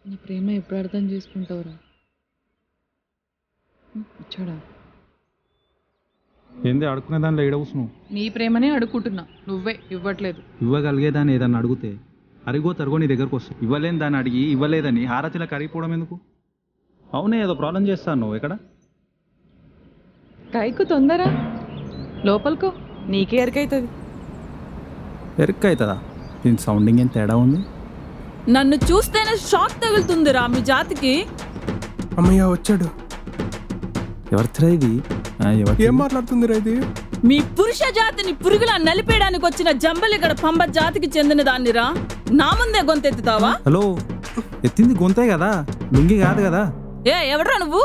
నీ ప్రేమ ఎప్పుడు అర్థం చేసుకుంటావురా హ్మ్, వచ్చాడా ఏంది అడుక్కునే దానిలో ఏడ కూసున్నావు నీ ప్రేమనే అడుక్కుంటున్నా నువ్వే ఇవ్వట్లేదు ఇవ్వగలిగేదాన్ని ఏదన్నా అడిగితే అరిగో తరుగో నీ దగ్గరకు వస్తుంది ఇవ్వలేని దాన్ని అడిగి ఇవ్వలేదని హారతిలో కరిగిపోవడం ఎందుకు అవునే ఏదో ప్రాబ్లం చేస్తాను నువ్వు ఇక్కడ కైకు తొందర లోపలికో నీకే ఎరకైతుంది ఎరుక్క అవుతుందా దీని సౌండింగ్ ఏం తేడా ఉంది నన్ను చూస్తేనే షాక్ తగులుతుందిరా మీ జాతికి అమ్మయ్య వచ్చాడు ఎవరిరా ఇది ఆ, ఎవరిది? ఏం మాట్లాడుతుందిరా ఇది మీ పురుష జాతిని పురుగులా నలిపేయడానికి వచ్చిన జంబలిగడ పంబ జాతికి చెందిన దాన్నిరా నా ముందే గొంతెత్తుతావా హలో ఎత్తింది గొంతే కదా లుంగి కాదు కదా ఏ ఎవడ్రా నువ్వు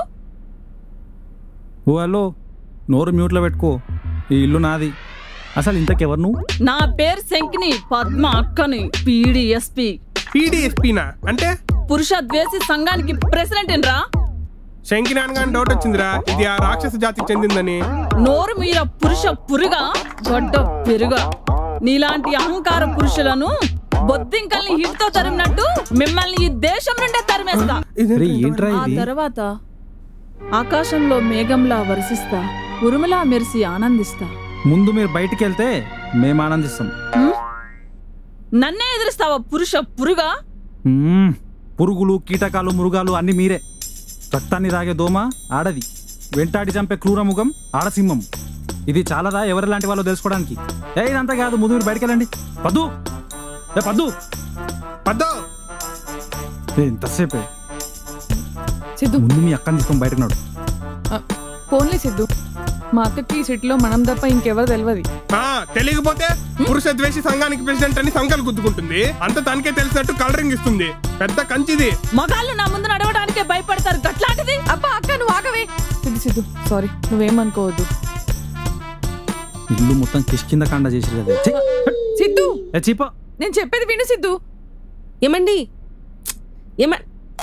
ఓ హలో నోరు మ్యూట్లో పెట్టుకో ఈ ఇల్లు నాది అసలు ఇంతకెవరు నువ్వు నా పేరు శంకిని పద్మ అక్కని పీడిఎస్పి పీడిఎస్పీనా అంటే పురుష ద్వేషి సంఘానికి ప్రెసిడెంట్ రా శంకినాన్ గాని డౌట్ వచ్చిందిరా ఇది ఆ రాక్షస జాతికి చెందిందని నోరు మీద పురుష పురుగా గొడ్డ పెరుగా నీలాంటి అహంకార పురుషులను బొద్దింకల్ని హిట్తో తరిమినట్టు మిమ్మల్ని ఈ దేశం నుండే తరిమేస్తా అరే ఏంట్రా ఆ ఇది తర్వాత ఆకాశంలో మేఘంలా వర్షిస్తా ఉరుములా మెరిసి ఆనందిస్తా ముందు మీరు బయటికి వెళ్తే మేము ఆనందిస్తాం హ్మ్? నన్నే ఎదురిస్తావా పురుష పురుగా మ్మ్. పురుగులు కీటకాలు మృగాలు అన్ని మీరే రక్తాన్ని తాగే దోమ ఆడది వెంటాడి చంపే క్రూరముఖం ఆడసింహం ఇది చాలదా ఎవరి లాంటి వాళ్ళు తెలుసుకోవడానికి ఏ ఇదంతా కాదు ముందు మీరు బయటికి వెళ్ళండి పద్దు ఏ పద్దు పద్దో ఏ, ఇంతసేపే సిద్ధు ముందు మీ అక్కని తీసుకొని బయటకు నాడు ఫోన్లే సిద్ధు మా అక్కకి ఈ సిటీలో మనం తప్ప ఇంకెవరు తెలియదు ఆ తెలియకపోతే పురుష ద్వేషి సంఘానికి ప్రెసిడెంట్ అని సంకలు గుద్దుకుంటుంది అంత తనకే తెలిసినట్టు కలరింగ్ ఇస్తుంది పెద్ద కంచిది మగాళ్ళు నా ముందు నడవడానికే భయపడతారు గట్లాంటిది అబ్బా అక్క నువ్వు ఆగవే సిద్ధు సిద్ధు సారీ నువ్వేమనుకోవద్దు ఇల్లు మొత్తం కిష్కింద కాండ చేసి కదా ఛీ! సిద్ధు ఏ చీప నేను చెప్పేది విను సిద్ధు ఏమండి ఏమ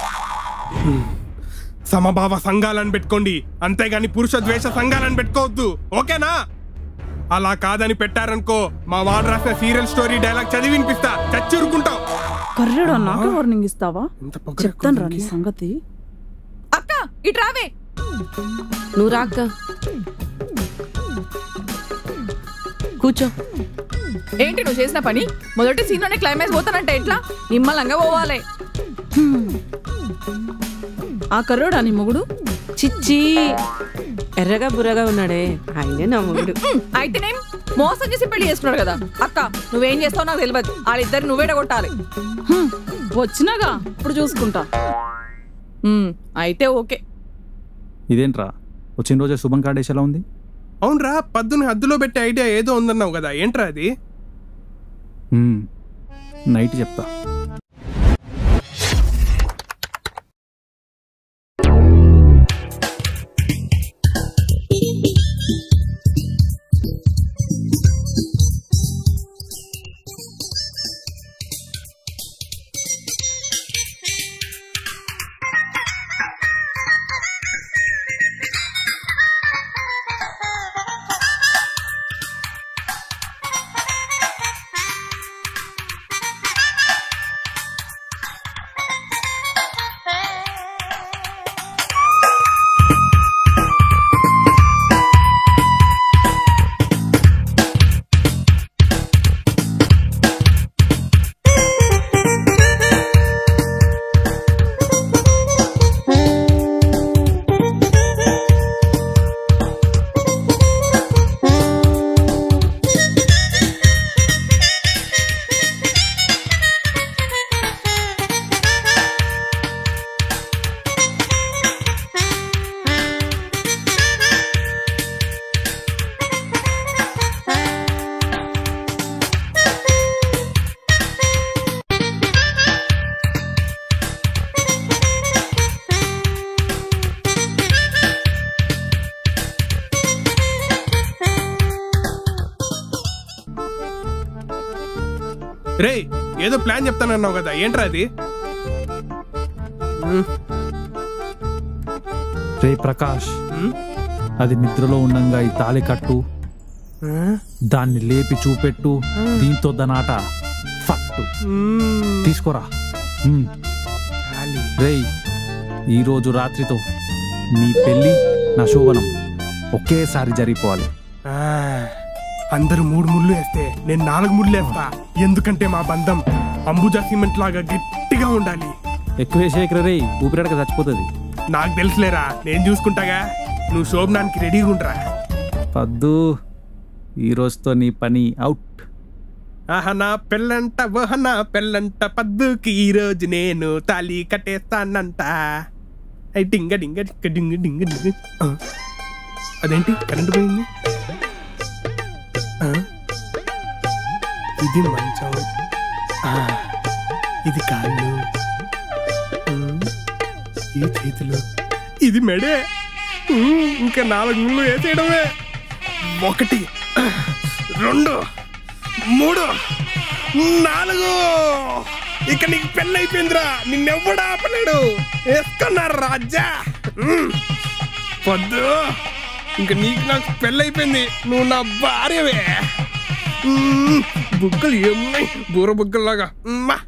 సమభావ సంఘాలను పెట్టుకోండి అంతేగాని పురుష ద్వేష సంఘాలను పెట్టుకోవద్దు ఓకేనా అలా కాదని పెట్టారనుకో మా వాడు రాసిన సీరియల్ స్టోరీ డైలాగ్ చదివి వినిపిస్తా చచ్చురుకుంటావు కర్రెడు నాకు వార్నింగ్ ఇస్తావా ఎంత పొగరు చెప్తాను రా ఎక్కువ నీ దీనికి. సంగతి అక్క ఇటు రావే నువ్వు రాక్క కూర్చో ఏంటి నువ్వు చేసిన పని మొదటి సీన్లోనే క్లైమాక్స్ పోతానంటే ఎట్లా నిమ్మలంగా పోవాలి ఆ కర్రోడా నీ మొగుడు చిచ్చి ఎర్రగా బుర్రగా ఉన్నాడే ఆయనే నా మొగుడు ఉమ్, అయితేనేం మోసం చేసి పెళ్లి చేసుకున్నాడు కదా అక్క నువ్వేం చేస్తావో నాకు తెలియదు వాళ్ళిద్దరు నువ్వేడ కొట్టాలి హ్మ్, వచ్చినాగా ఇప్పుడు చూసుకుంటా ఉమ్, అయితే ఓకే ఇదేంట్రా వచ్చిన రోజే శుభం కార్డేసి ఎలా ఉంది అవునరా పద్దుని హద్దులో పెట్టే ఐడియా ఏదో ఉందన్నావు కదా ఏంట్రా అది మ్మ్. నైట్ చెప్తా రే ఏదో ప్లాన్ చెప్తానన్నావు కదా ఏంట్రా అది రే ప్రకాష్ మ్మ్? అది నిద్రలో ఉండంగా ఈ తాళి కట్టు దాన్ని లేపి చూపెట్టు దీంతో దనాట ఫట్టు మ్మ్. తీసుకోరా మ్మ్. తాళి. రేయ్ ఈరోజు రాత్రితో నీ పెళ్ళి నా శోభనం ఒకేసారి జరిగిపోవాలి ఆ, అందరూ మూడు ముళ్ళు వేస్తే నేను నాలుగు ముళ్ళు వేస్తా ఎందుకంటే మా బంధం అంబుజా సిమెంట్ లాగా గట్టిగా ఉండాలి ఎక్కువ వేసేయకరా రేయ్ ఊపిరాడక చచ్చిపోతుంది నాకు తెలుసులేరా నేను చూసుకుంటాగా నువ్వు శోభనానికి రెడీగా ఉండరా పద్దు ఈ రోజుతో నీ పని అవుట్ ఆహనా పెళ్ళంట ఓహనా పెళ్ళంట పద్దుకి ఈ రోజు నేను తాళి కట్టేస్తానంట ఐ డింగ డింగ డింగ డింగ డింగ డింగ ఆ, అదేంటి కరెంట్ పోయింది ఆ, ఇది మంచం ఆ, ఇది కాళ్ళు ఉమ్, ఈ చేతులు ఇది మెడే ఉమ్, ఇంకా నాలుగు ముళ్ళు వేసేయడమే ఒకటి రెండు మూడు నాలుగు ఇక నీకు పెళ్ళి అయిపోయిందిరా నిన్నెవ్వడు ఆపలేడు వేసుకున్నారు రాజా ఉమ్. పొద్దు ఇంక నీకు నాకు పెళ్ళి అయిపోయింది నువ్వు నా భార్యవే ఉమ్. బుగ్గలు ఏమున్నాయి బూర బుగ్గల్లాగా ఉమ్మా.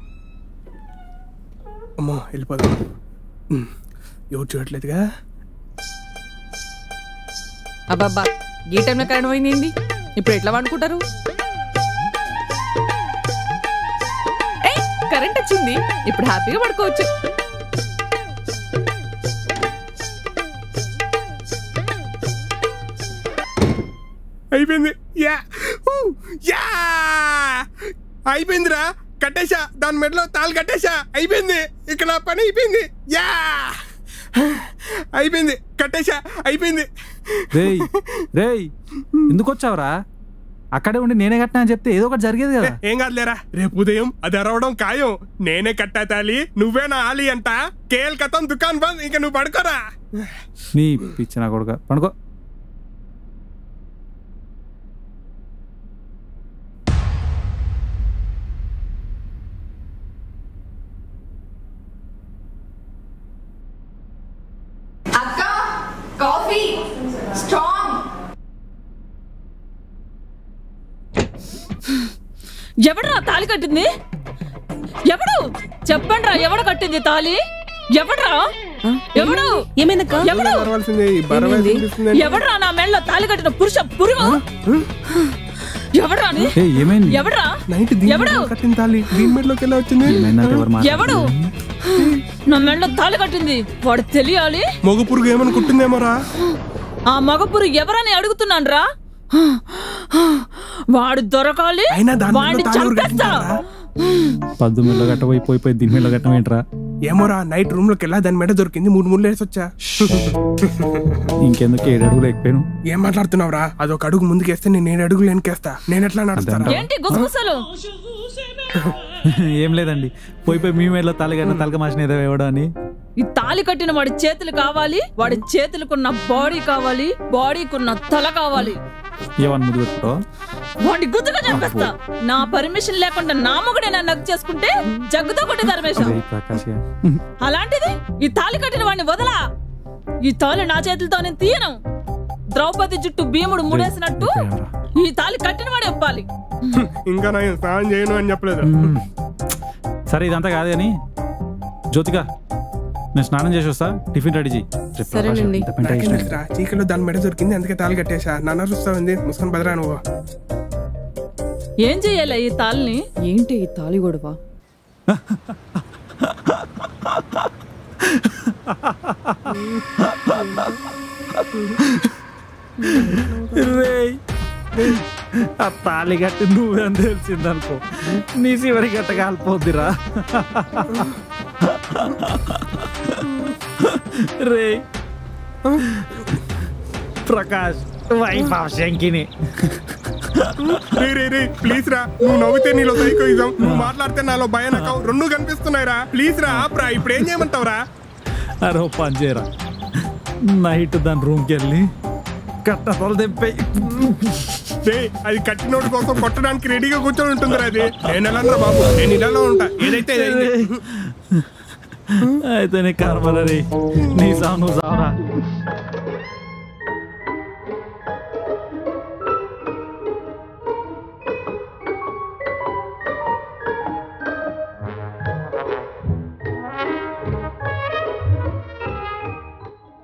అమ్మో వెళ్ళిపోదాం ఉమ్. ఎవరు చూడట్లేదుగా అబ్బాబ్బా ఈ టైంలో కరెంట్ పోయింది ఏంది? ఇప్పుడు ఎట్లా వండుకుంటారు ఏయ్, కరెంట్ వచ్చింది ఇప్పుడు హ్యాపీగా పడుకోవచ్చు అయిపోయింది యా ఊ, యా అయిపోయిందిరా కట్టేశా దాని మెడలో తాళ్ళు కట్టేశా అయిపోయింది ఇక నా పని అయిపోయింది యా అయిపోయింది కట్టేశా అయిపోయింది రేయ్ రేయ్ ఎందుకు వచ్చావురా అక్కడే ఉండి నేనే కట్టినా అని చెప్తే ఏదో ఒకటి జరిగేది కదా ఏం కాదులేరా రేపు ఉదయం అది అరవడం ఖాయం నేనే కట్టా తాలి నువ్వే నా ఆలి అంట కేల్ కథం దుకాన్ బంద్ ఇంకా నువ్వు పడుకోరా నీ పిచ్చిన కొడుక పండుకో అక్క కాఫీ స్ట్రాంగ్ ఎవడురా తాళి కట్టింది ఎవడు చెప్పండి రా ఎవడు కట్టింది తాళి ఎవడ్రా ఎవడు ఏమైందక్క ఎవడు పర్వాల్సింది ఎవడ్రా నా మెళ్ళలో తాళి కట్టిన పురుష పురుగు ఎవడ్రా నీ? ఏ ఏమైంది ఎవడ్రా నైట్ ఎవడు కట్టిన తాలి దీని మెడలోకి ఎలా వచ్చింది ఏమైందంటే ఎవరు మాట ఎవడు నా మెళ్ళలో తాళి కట్టింది వాడు తెలియాలి మగ పురుగు ఏమని కుట్టిందేమోరా ఆ మగపురు ఎవరని అడుగుతున్నాను రా వాడు దొరకాలి అయినా దాని వాడిని మెడలో తాళి ఎవరు చంపేస్తా కట్టించారా? పద్దు మిల్ల గట్టపోయి పోయి పోయి దీని మిల్ల గట్టం ఏంట్రా ఏమోరా నైట్ రూమ్ లోకి వెళ్ళా దాని మెడ దొరికింది మూడు ముళ్ళు వేసి వచ్చా ఇంకెందుకు ఏడు అడుగులు ఎక్కిపోయాను ఏం మాట్లాడుతున్నావురా అదొక అడుగు ముందుకేస్తే నేను ఏడు అడుగులు వెనకేస్తా నేను ఎట్లా నడుస్తారా ఏంటి గుసగుసలు ఏం లేదండి పోయి పోయి మీ మీద తలగన్న తలక మాసిన ఏదో ఇవ్వడం అని ఈ తాళి కట్టిన వాడి చేతులు కావాలి వాడి చేతులకున్న బాడీ కావాలి బాడీకున్న తల కావాలి ఏమని ముద్దు పెట్టుకో వాడిని గుద్దుగా చంపేస్తా నా పర్మిషన్ లేకుండా నా మొగుడే నన్ను నగ్గు చేసుకుంటే జగ్గుతో కొట్టి ధర్మేశం ప్రకాశ్ అలాంటిది ఈ తాళి కట్టిన వాడిని వదలా ఈ తాళి నా చేతులతో నేను తీయను ద్రౌపది జుట్టు భీముడు ముడేసినట్టు ఈ తాళి కట్టిన వాడే ఒప్పాలి ఇంకా నేను స్నానం చేయను అని చెప్పలేదు సరే ఇదంతా కాదు కానీ జ్యోతిక నేను స్నానం చేసి వస్తా టిఫిన్ రెడీ చేయి రేపు ప్రకాశం సరేనండి. ఎంత పెంట నాకేం చేసినా. తెలుసురా చీకట్లో దాని మెడ దొరికింది అందుకే తాళి కట్టేశా నాన్న చూస్తావుంది ముసుకొని బదరా నువ్వు ఏం చెయ్యాలి ఈ తాళిని ఏంటి ఈ తాలి గొడవ రేయ్ ఆ తాళి కట్టి నువ్వేం తెలిసిందనుకో నీ చివరి గట్ట కాలిపోద్దిరా రే ప్రకాష్ వైభవ్ శంకిని రే రే రే ప్లీజ్ రా నువ్వు నవ్వితే నీలో సైకోయిజం నువ్వు మాట్లాడితే నాలో భయానకం రెండు కనిపిస్తున్నాయిరా ప్లీజ్ రా ఆప్రా ఇప్పుడు ఏం చేయమంటావురా అరే ఓ పని చేయరా నైట్ దాని రూమ్కి వెళ్ళి కట్టతలు తెంపే రే అది కట్టినోడి కోసం కొట్టడానికి రెడీగా కూర్చొని ఉంటుందిరా అది నేను ఎలా బాబు నేను ఇలాలో ఉంటా ఏదైతే అదైంది. అయితే నీ కర్మరా రే నీ సావు నువ్వు సావరా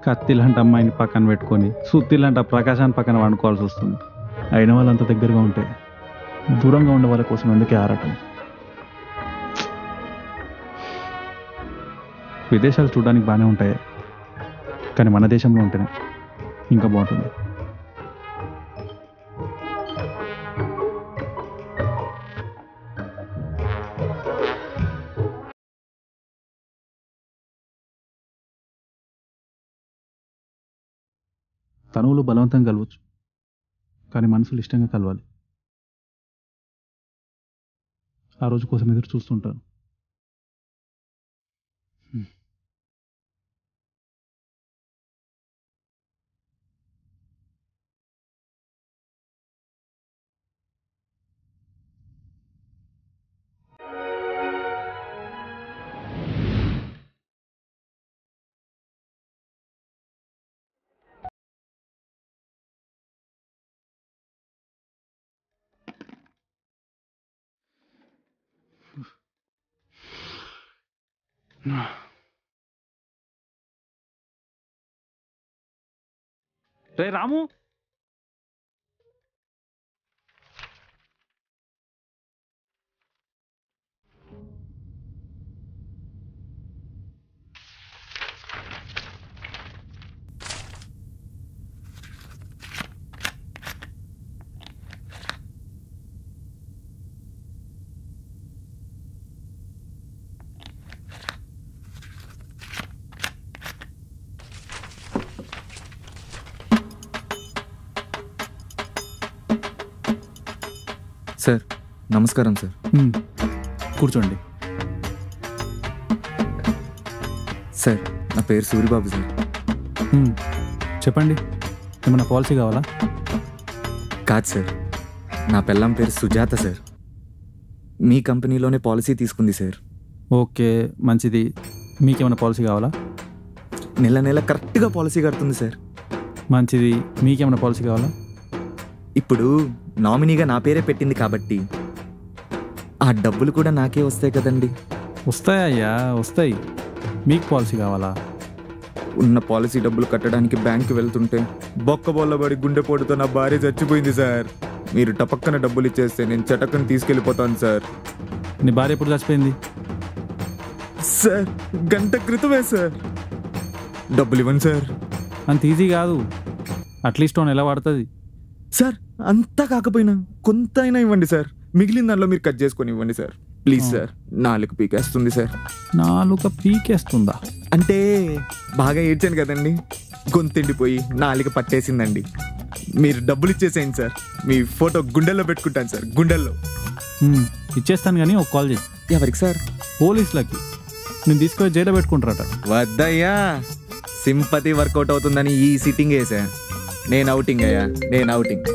కత్తిలాంటి అమ్మాయిని పక్కన పెట్టుకొని సుత్తిలాంటి ఆ ప్రకాశాన్ని పక్కన వండుకోవాల్సి వస్తుంది అయిన వాళ్ళంత దగ్గరగా ఉంటే దూరంగా ఉండే వాళ్ళ కోసం ఎందుకే ఆరాటం విదేశాలు చూడడానికి బాగానే ఉంటాయి కానీ మన దేశంలో ఉంటేనే ఇంకా బాగుంటుంది తనువులు బలవంతంగా కలవచ్చు కానీ మనసులు ఇష్టంగా కలవాలి ఆ రోజు కోసం ఎదురు చూస్తుంటాను రే రాము సార్ నమస్కారం సార్ ఉమ్, కూర్చోండి సార్ నా పేరు సూరిబాబు సార్ ఉమ్, చెప్పండి ఏమైనా పాలసీ కావాలా కాదు సార్ నా పెళ్ళాం పేరు సుజాత సార్ మీ కంపెనీలోనే పాలసీ తీసుకుంది సార్ ఓకే మంచిది మీకేమైనా పాలసీ కావాలా నెల నెల కరెక్ట్గా పాలసీ కడుతుంది సార్ మంచిది మీకేమైనా పాలసీ కావాలా ఇప్పుడు నామినీగా నా పేరే పెట్టింది కాబట్టి ఆ డబ్బులు కూడా నాకే వస్తాయి కదండి వస్తాయయ్యా వస్తాయి మీకు పాలసీ కావాలా ఉన్న పాలసీ డబ్బులు కట్టడానికి బ్యాంక్కి వెళ్తుంటే బొక్క బొల్లబడి గుండెపోటుతో నా భార్య చచ్చిపోయింది సార్ మీరు టపక్కన డబ్బులు ఇచ్చేస్తే నేను చటక్కని తీసుకెళ్ళిపోతాను సార్ నీ భార్య ఎప్పుడు చచ్చిపోయింది సార్ గంట క్రితమే సార్ డబ్బులు ఇవ్వండి సార్ అంత ఈజీ కాదు అట్లీస్ట్ వన్ ఎలా పడుతుంది సార్ అంతా కాకపోయినా కొంత అయినా ఇవ్వండి సార్ మిగిలిన దానిలో మీరు కట్ చేసుకొని ఇవ్వండి సార్ ప్లీజ్ సార్ నాలుగు పీకేస్తుంది సార్ నాలుక పీకేస్తుందా అంటే బాగా ఏడ్చాను కదండి గొంతెండిపోయి నాలుక పట్టేసిందండి మీరు డబ్బులు ఇచ్చేసేయండి సార్ మీ ఫోటో గుండెల్లో పెట్టుకుంటాను సార్ గుండెల్లో ఉమ్, ఇచ్చేస్తాను కానీ ఒక కాల్ చేయి ఎవరికి సార్ పోలీసులకి నేను తీసుకొని జైల్లో పెట్టుకుంటారట వద్దయ్యా సింపతి వర్కౌట్ అవుతుందని ఈ సిట్టింగ్ వేసా నేను అవుటింగ్ అయ్యా నేను అవుటింగ్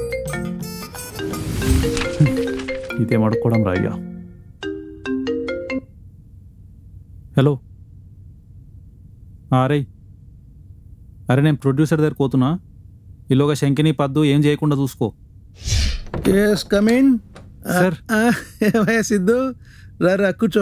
ఇదేం అడుక్కోవడం రాయ్యా హలో అరే అరే నేను ప్రొడ్యూసర్ దగ్గర పోతున్నా ఈలోగా శంకిని పద్దు ఏం చేయకుండా చూసుకో ఎస్ కమిన్ సార్. ఏమయ్యా సిద్ధు రా రా కూర్చో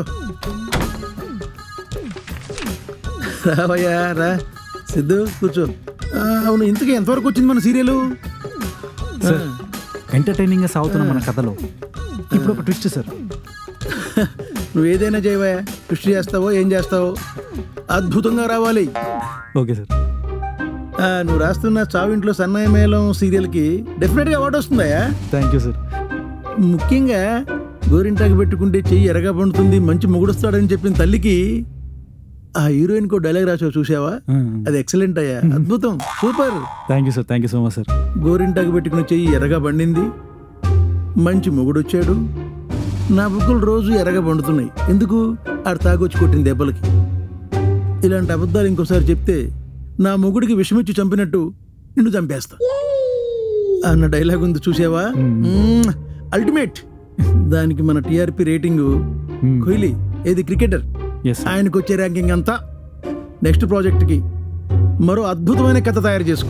రావయ్యా రా సిద్ధు కూర్చో ఆ, అవును ఇంతకీ ఎంతవరకు వచ్చింది మన సీరియల్ సార్ ఎంటర్టైనింగ్గా సాగుతున్న మన కథలో ఇప్పుడు ఒక ట్విస్ట్ సార్ నువ్వు ఏదైనా చేయవయ్యా కృషి చేస్తావో ఏం చేస్తావో అద్భుతంగా రావాలి ఓకే సార్ ఆ, నువ్వు రాస్తున్న చావింట్లో సన్నాయి మేళం సీరియల్కి డెఫినెట్గా అవార్డు వస్తుందయ్యా థ్యాంక్ యూ సార్ ముఖ్యంగా గోరింటాకు పెట్టుకుంటే చెయ్యి ఎరగా పండుతుంది మంచి మొగుడొస్తాడని చెప్పిన తల్లికి ఆ హీరోయిన్ కో డైలాగ్ రాసావు చూసావా అది ఎక్సలెంట్ అయ్యా అద్భుతం super thank you sir thank you so much sir గోరింటాకు పెట్టుకున్న చెయ్యి ఎర్రగా పండింది మంచి మొగుడొచ్చాడు నా బుక్కులు రోజు ఎర్రగా పండుతున్నాయి ఎందుకు ఆడు తాగొచ్చి కొట్టిన దెబ్బలకి ఇలాంటి అబద్ధాలు ఇంకోసారి చెప్తే నా మొగుడికి విషమిచ్చి చంపినట్టు నిన్ను చంపేస్తా అన్న డైలాగ్ ఉంది చూసావా అల్టిమేట్ దానికి మన టిఆర్పి రేటింగ్ కోహ్లీ ఏది క్రికెటర్ ఎస్ ఆయనకు వచ్చే ర్యాంకింగ్ అంతా నెక్స్ట్ ప్రాజెక్ట్కి మరో అద్భుతమైన కథ తయారు చేసుకో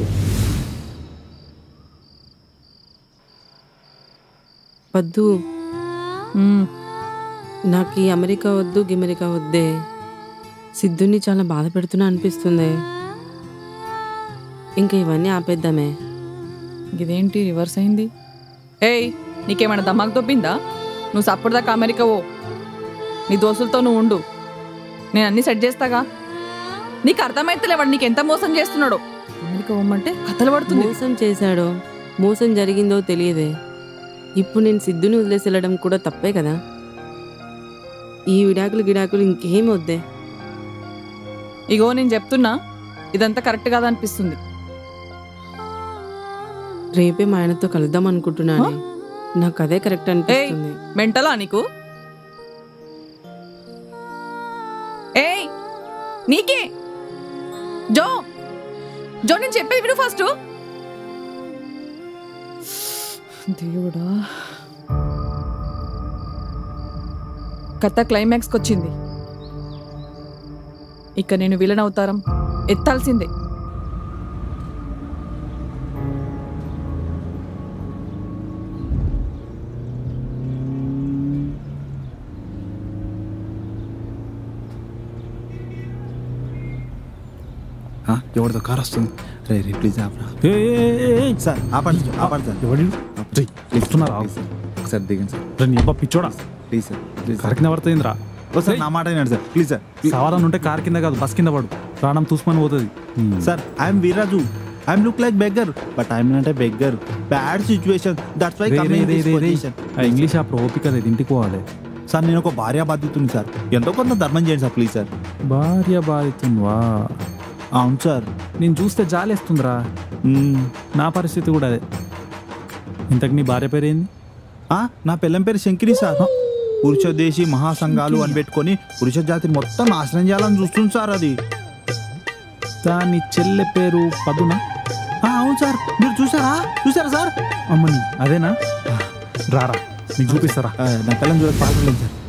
వద్దు నాకు ఈ అమెరికా వద్దు గిమెరికా వద్దే సిద్ధుని చాలా బాధ పెడుతున్నా అనిపిస్తుంది ఇంకా ఇవన్నీ ఆపేద్దామే ఇదేంటి రివర్స్ అయింది ఏయ్ నీకేమైనా దమాక్ దొబ్బిందా నువ్వు సప్పుడుదాకా అమెరికా ఓ నీ దోస్తులతో నువ్వు ఉండు నేను అన్ని సెట్ చేస్తాగా నీకు అర్థమైతలే వాడు నీకు ఎంత మోసం చేస్తున్నాడో అమెరికా పోమంటే కథలు పడుతుంది మోసం చేశాడో మోసం జరిగిందో తెలియదే ఇప్పుడు నేను సిద్ధుని వదిలేసి వెళ్ళడం కూడా తప్పే కదా ఈ విడాకులు గిడాకులు ఇంకేం వద్దే ఇగో నేను చెప్తున్నా ఇదంతా కరెక్ట్ కాదా అనిపిస్తుంది రేపే మా ఆయనతో కలుద్దాం అనుకుంటున్నాను నాకు అదే కరెక్ట్ ఏయ్ అనిపిస్తుంది మెంటలా నీకు ఏయ్ నీకే జో జో నేను చెప్పేది విను ఫస్ట్ దేవుడా కథ క్లైమాక్స్కి వచ్చింది ఇక నేను విలన్ అవతారం ఎత్తాల్సిందే ఆ, ఎవరిదో కార్ వస్తుంది రే రే ప్లీజ్ ఆపరా ఏ, ఏ, ఏ, ఏ, సార్ ఆపండి సార్, ఆపండి సార్ ఎవడి రేయ్, ఇస్తున్నారా ప్లీజ్ సార్. ఒకసారి దిగండి సార్ రే, నీ అబ్బా పిచ్చోడా please sir please sir. Correct పడుతుందిరా ఓ సార్ నా మాట వినండి సార్ ప్లీజ్ సార్ సవాలని ఉంటే కార్ కింద కాదు బస్ కింద పడు ప్రాణం తూసుకొని పోతుంది sir I'm Veeraju I'm look like beggar but I'm not a beggar bad situation that's why రే, రే, కమింగ్ రే, దిస్ రే, రే. పొజిషన్ ఆ ఇంగ్లీష్ అప్పుడు ఓపిక లేదు ఇంటికి పోవాలి సార్ నేను ఒక భార్య బాధితుని సార్ ఎంతో కొంత ధర్మం చేయండి సార్ ప్లీజ్ సార్ భార్య బాధితుంవా అవును సార్ నేను చూస్తే జాలేస్తుందిరా మ్మ్. నా పరిస్థితి కూడా అదే ఇంతకు నీ భార్య పేరు ఏంది ఆ, నా పిల్లం పేరు శంకిరి సార్ పురుష దేశీ మహాసంఘాలు అని పెట్టుకొని పురుష జాతిని మొత్తం నాశనం చేయాలని చూస్తుంది సార్ అది దాని చెల్లె పేరు పదునా ఆ, అవును సార్ మీరు చూసారా చూసారా సార్ అమ్మని అదేనా రారా నీకు చూపిస్తారా ఆ, నా పిల్లని చూడక పాల్గొలేదు సార్